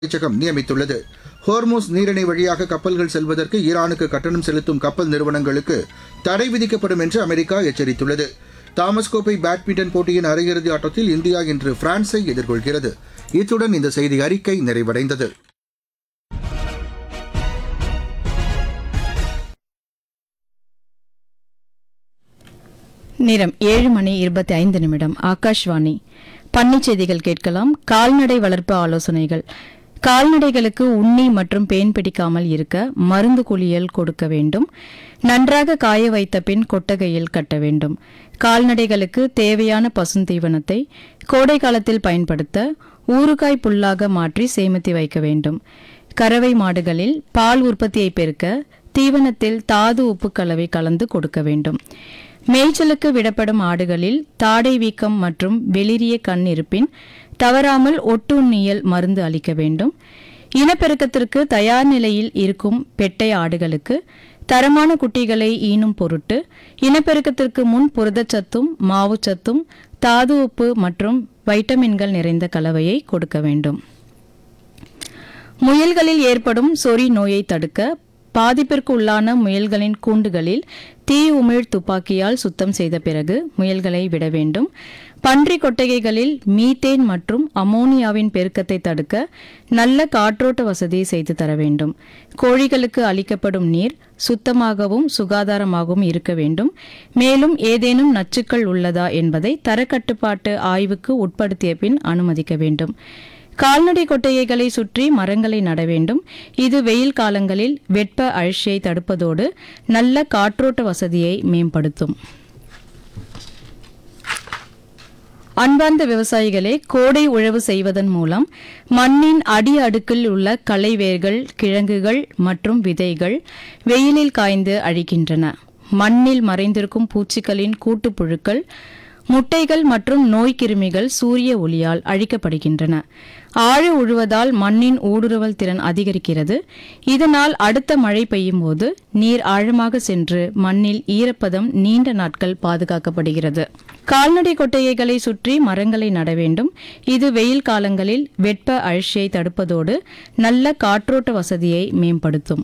அமைச்சகம் நியமித்துள்ளது ஹோர்மோஸ் நீரிணை வழியாக கப்பல்கள் செல்வதற்கு ஈரானுக்கு கட்டணம் செலுத்தும் கப்பல் நிறுவனங்களுக்கு தடை விதிக்கப்படும் என்று அமெரிக்கா எச்சரித்துள்ளது தாமஸ் கோப்பை பேட்மிண்டன் போட்டியின் அரையிறுதி ஆட்டத்தில் இந்தியா இன்று பிரான்ஸை எதிர்கொள்கிறது இத்துடன் இந்த செய்தி அறிக்கை நிறைவடைந்தது நேரம் ஏழு மணி இருபத்தி ஐந்து நிமிடம் ஆகாஷ்வாணி பண்ணைச் செய்திகள் கேட்கலாம் கால்நடை வளர்ப்பு ஆலோசனைகள் கால்நடைகளுக்கு உண்ணி மற்றும் பேன் பிடிக்காமல் இருக்க மருந்து குளியல் கொடுக்க வேண்டும் நன்றாக காய வைத்த பின் கொட்டகையில் கட்ட வேண்டும் கால்நடைகளுக்கு தேவையான பசுந்தீவனத்தை கோடை காலத்தில் பயன்படுத்த ஊறுகாய் புல்லாக மாற்றி சேமித்து வைக்க வேண்டும் கறவை மாடுகளில் பால் உற்பத்தியை பெருக்க தீவனத்தில் தாது உப்பு கலவை கலந்து கொடுக்க வேண்டும் மேய்ச்சலுக்கு விடப்படும் ஆடுகளில் தாடை வீக்கம் மற்றும் வெளிரிய கண் இருப்பின் தவறாமல் ஒட்டுண்ணியல் மருந்து அளிக்க வேண்டும் இனப்பெருக்கத்திற்கு தயார் நிலையில் இருக்கும் பெட்டை ஆடுகளுக்கு தரமான குட்டிகளை ஈனும் பொருட்டு இனப்பெருக்கத்திற்கு முன் புரதச்சத்தும் மாவுச்சத்தும் தாது உப்பு மற்றும் வைட்டமின்கள் நிறைந்த கலவையை கொடுக்க வேண்டும் முயல்களில் ஏற்படும் சொறி நோயை தடுக்க பாதிப்பிற்கு உள்ளான முயல்களின் கூண்டுகளில் தீ உமிழ் துப்பாக்கியால் சுத்தம் செய்த பிறகு முயல்களை விட வேண்டும் பன்றி கொட்டகைகளில் மீத்தேன் மற்றும் அமோனியாவின் பெருக்கத்தை தடுக்க நல்ல காற்றோட்ட வசதி செய்து தர வேண்டும் கோழிகளுக்கு அளிக்கப்படும் நீர் சுத்தமாகவும் சுகாதாரமாகவும் இருக்க வேண்டும் மேலும் ஏதேனும் நச்சுக்கள் உள்ளதா என்பதை தரக்கட்டுப்பாட்டு ஆய்வுக்கு உட்படுத்திய பின் அனுமதிக்க வேண்டும் கால்நடை கொட்டகைகளை சுற்றி மரங்களை நட வேண்டும் இது வெயில் காலங்களில் வெப்ப அழற்சியை தடுப்பதோடு நல்ல காற்றோட்ட வசதியை மேம்படுத்தும் அன்பார்ந்த விவசாயிகளே கோடை உழவு செய்வதன் மூலம் மண்ணின் அடி அடுக்கில் உள்ள களை வேர்கள் கிழங்குகள் மற்றும் விதைகள் வெயிலில் காய்ந்து அழிக்கின்றன மண்ணில் மறைந்திருக்கும் பூச்சிகளின் கூட்டுப்புழுக்கள் முட்டைகள் மற்றும் நோய்க்கிருமிகள் சூரிய ஒளியால் அழிக்கப்படுகின்றன ஆழ உழுவதால் மண்ணின் ஊடுருவல் திறன் அதிகரிக்கிறது இதனால் அடுத்த மழை பெய்யும் போது நீர் ஆழமாக சென்று மண்ணில் ஈரப்பதம் நீண்ட நாட்கள் பாதுகாக்கப்படுகிறது கால்நடை கொட்டகைகளை சுற்றி மரங்களை நட வேண்டும் இது வெயில் காலங்களில் வெப்ப அழற்சியை தடுப்பதோடு நல்ல காற்றோட்ட வசதியை மேம்படுத்தும்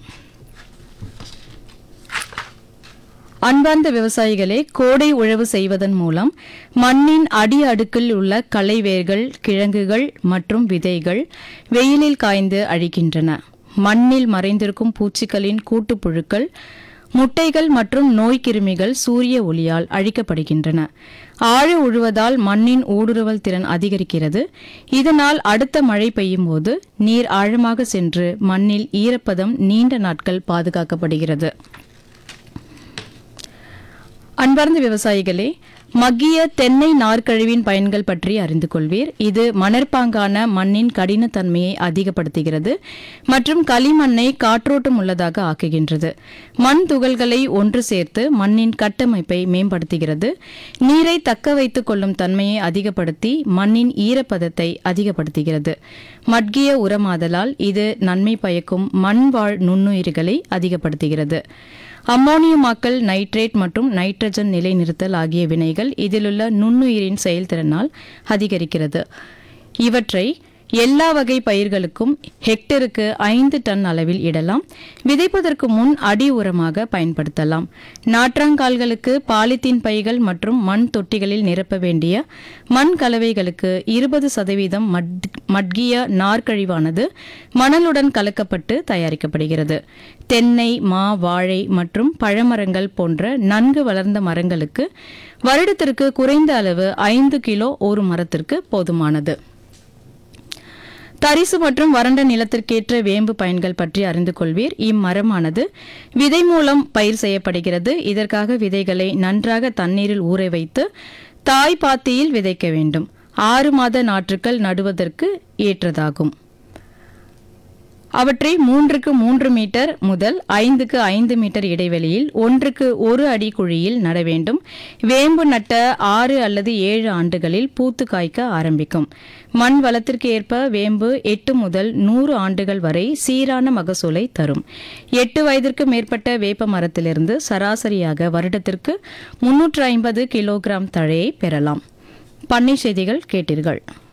அன்பார்ந்த விவசாயிகளே கோடை உழவு செய்வதன் மூலம் மண்ணின் அடி அடுக்கில் உள்ள களை வேர்கள் கிழங்குகள் மற்றும் விதைகள் வெயிலில் காய்ந்து அழிக்கின்றன மண்ணில் மறைந்திருக்கும் பூச்சிகளின் கூட்டுப்புழுக்கள் முட்டைகள் மற்றும் நோய்க்கிருமிகள் சூரிய ஒளியால் அழிக்கப்படுகின்றன ஆழ உழுவதால் மண்ணின் ஊடுருவல் திறன் அதிகரிக்கிறது இதனால் அடுத்த மழை பெய்யும் போது நீர் ஆழமாக சென்று மண்ணில் ஈரப்பதம் நீண்ட நாட்கள் பாதுகாக்கப்படுகிறது அன்பார்ந்த விவசாயிகளே மக்கிய தென்னை நார்க்கழிவின் பயன்கள் பற்றி அறிந்து கொள்வீர் இது மணற்பாங்கான மண்ணின் கடினத்தன்மையை அதிகப்படுத்துகிறது மற்றும் களிமண்ணை காற்றோட்டம் உள்ளதாக ஆக்குகின்றது மண் துகள்களை ஒன்று சேர்த்து மண்ணின் கட்டமைப்பை மேம்படுத்துகிறது நீரை தக்க வைத்துக் கொள்ளும் தன்மையை அதிகப்படுத்தி மண்ணின் ஈரப்பதத்தை அதிகப்படுத்துகிறது மட்கிய உரமாதலால் இது நன்மை பயக்கும் மண்வாழ் நுண்ணுயிர்களை அதிகப்படுத்துகிறது அம்மோனியமாக்கல் நைட்ரேட் மற்றும் நைட்ரஜன் நிலைநிறுத்தல் ஆகிய வினைகள் இதிலுள்ள நுண்ணுயிரின் செயல்திறனால் அதிகரிக்கிறது இவற்றை எல்லா வகை பயிர்களுக்கும் ஹெக்டருக்கு ஐந்து டன் அளவில் இடலாம் விதைப்பதற்கு முன் அடி உரமாக பயன்படுத்தலாம் நாற்றாங்கால்களுக்கு பாலித்தீன் பைகள் மற்றும் மண் தொட்டிகளில் நிரப்ப வேண்டிய மண் கலவைகளுக்கு இருபது சதவீதம் மட்கிய நார்க்கழிவானது மணலுடன் கலக்கப்பட்டு தயாரிக்கப்படுகிறது தென்னை மா வாழை மற்றும் பழமரங்கள் போன்ற நன்கு வளர்ந்த மரங்களுக்கு வருடத்திற்கு குறைந்த அளவு ஐந்து கிலோ ஒரு மரத்திற்கு போதுமானது தரிசு மற்றும் வறண்ட நிலத்திற்கேற்ற வேம்பு பயன்கள் பற்றி அறிந்து கொள்வீர் இம்மரமானது விதை மூலம் பயிர் செய்யப்படுகிறது இதற்காக விதைகளை நன்றாக தண்ணீரில் ஊற வைத்து தாய் பாத்தியில் விதைக்க வேண்டும் ஆறு மாத நாற்றுக்கள் நடுவதற்கு ஏற்றதாகும் அவற்றை மூன்றுக்கு மூன்று மீட்டர் முதல் ஐந்துக்கு ஐந்து மீட்டர் இடைவெளியில் ஒன்றுக்கு ஒரு அடி குழியில் நட வேண்டும் வேம்பு நட்ட ஆறு அல்லது ஏழு ஆண்டுகளில் பூத்து காய்க்க ஆரம்பிக்கும் மண் வளத்திற்கு ஏற்ப வேம்பு எட்டு முதல் நூறு ஆண்டுகள் வரை சீரான மகசூலை தரும் எட்டு வயதிற்கு மேற்பட்ட வேப்ப மரத்திலிருந்து சராசரியாக வருடத்திற்கு முன்னூற்று ஐம்பது கிலோகிராம் தழையை பெறலாம் பண்ணை செய்திகள் கேட்டீர்கள்